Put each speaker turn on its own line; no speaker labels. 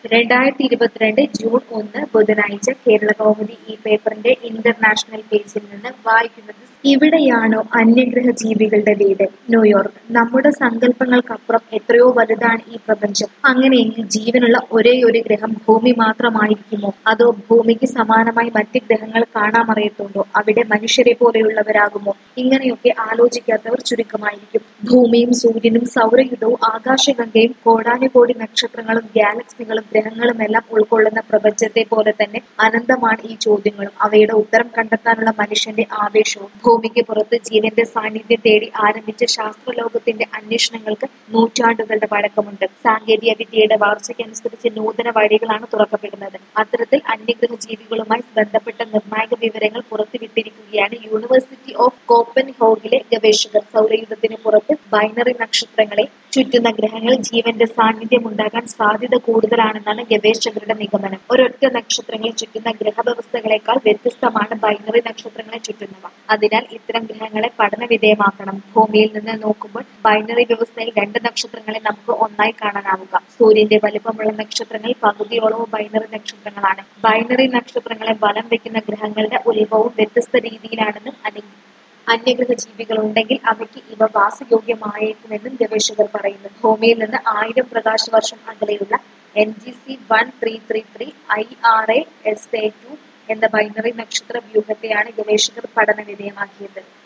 രണ്ടായിരത്തി ഇരുപത്തിരണ്ട് ജൂൺ ഒന്ന് ബുധനാഴ്ച കേരള കൗമുദി ഈ പേപ്പറിന്റെ ഇന്റർനാഷണൽ പേജിൽ നിന്ന് വായിക്കുന്നത് ഇവിടെയാണോ അന്യഗ്രഹ ജീവികളുടെ വീട് ന്യൂയോർക്ക് നമ്മുടെ സങ്കല്പങ്ങൾക്കപ്പുറം എത്രയോ വലുതാണ് ഈ പ്രപഞ്ചം അങ്ങനെയെങ്കിൽ ജീവനുള്ള ഒരേ ഒരു ഗ്രഹം ഭൂമി മാത്രമായിരിക്കുമോ അതോ ഭൂമിക്ക് സമാനമായി മറ്റ് ഗ്രഹങ്ങൾ കാണാമറിയത്തുണ്ടോ അവിടെ മനുഷ്യരെ പോലെയുള്ളവരാകുമോ ഇങ്ങനെയൊക്കെ ആലോചിക്കാത്തവർ ചുരുക്കമായിരിക്കും ഭൂമിയും സൂര്യനും സൗരയുധവും ആകാശഗംഗയും കോടാനുകോടി നക്ഷത്രങ്ങളും ഗാലക്സികളും ഗ്രഹങ്ങളും എല്ലാം ഉൾക്കൊള്ളുന്ന പ്രപഞ്ചത്തെ പോലെ തന്നെ അനന്തമാണ് ഈ ചോദ്യങ്ങളും അവയുടെ ഉത്തരം കണ്ടെത്താനുള്ള മനുഷ്യന്റെ ആവേശവും ഭൂമിക്ക് പുറത്ത് ജീവന്റെ സാന്നിധ്യം തേടി ആരംഭിച്ച ശാസ്ത്രലോകത്തിന്റെ അന്വേഷണങ്ങൾക്ക് നൂറ്റാണ്ടുകളുടെ പഴക്കമുണ്ട് സാങ്കേതിക വിദ്യയുടെ വളർച്ചയ്ക്കനുസരിച്ച് നൂതന വഴികളാണ് തുറക്കപ്പെടുന്നത് അത്തരത്തിൽ അന്യഗ്രഹ ജീവികളുമായി ബന്ധപ്പെട്ട നിർണായക വിവരങ്ങൾ പുറത്തുവിട്ടിരിക്കുകയാണ് യൂണിവേഴ്സിറ്റി ഓഫ് കോപ്പൻ ഹോഗിലെ ഗവേഷകർ സൗരയുധത്തിന് പുറത്ത് ബൈനറി നക്ഷത്രങ്ങളെ ചുറ്റുന്ന ഗ്രഹങ്ങളിൽ ജീവന്റെ സാന്നിധ്യം ഉണ്ടാകാൻ സാധ്യത കൂടുതലാണെന്നാണ് ഗവേഷകരുടെ നിഗമനം ഒരൊറ്റ നക്ഷത്രങ്ങളെ ചുറ്റുന്ന ഗ്രഹവ്യവസ്ഥകളെക്കാൾ വ്യത്യസ്തമാണ് ബൈനറി നക്ഷത്രങ്ങളെ ചുറ്റുന്നവ അതിനാൽ ഇത്തരം ഗ്രഹങ്ങളെ പഠന വിധേയമാക്കണം ഭൂമിയിൽ നിന്ന് നോക്കുമ്പോൾ ബൈനറി വ്യവസ്ഥയിൽ രണ്ട് നക്ഷത്രങ്ങളെ നമുക്ക് ഒന്നായി കാണാനാവുക സൂര്യന്റെ വലുപ്പമുള്ള നക്ഷത്രങ്ങൾ പകുതിയോളവും ബൈനറി നക്ഷത്രങ്ങളാണ് ബൈനറി നക്ഷത്രങ്ങളെ വലം വെക്കുന്ന ഗ്രഹങ്ങളുടെ ഉത്ഭവവും വ്യത്യസ്ത രീതിയിലാണെന്നും അനു അന്യഗ്രഹ ജീവികൾ ഉണ്ടെങ്കിൽ അവയ്ക്ക് ഇവ വാസയോഗ്യമായേക്കുമെന്നും ഗവേഷകർ പറയുന്നു ഭൂമിയിൽ നിന്ന് ആയിരം പ്രകാശ വർഷം അകലെയുള്ള N G C one three three three I R A S A two എന്ന ബൈനറി നക്ഷത്ര വ്യൂഹത്തെയാണ് ഗവേഷകർ പഠന വിധേയമാക്കിയത്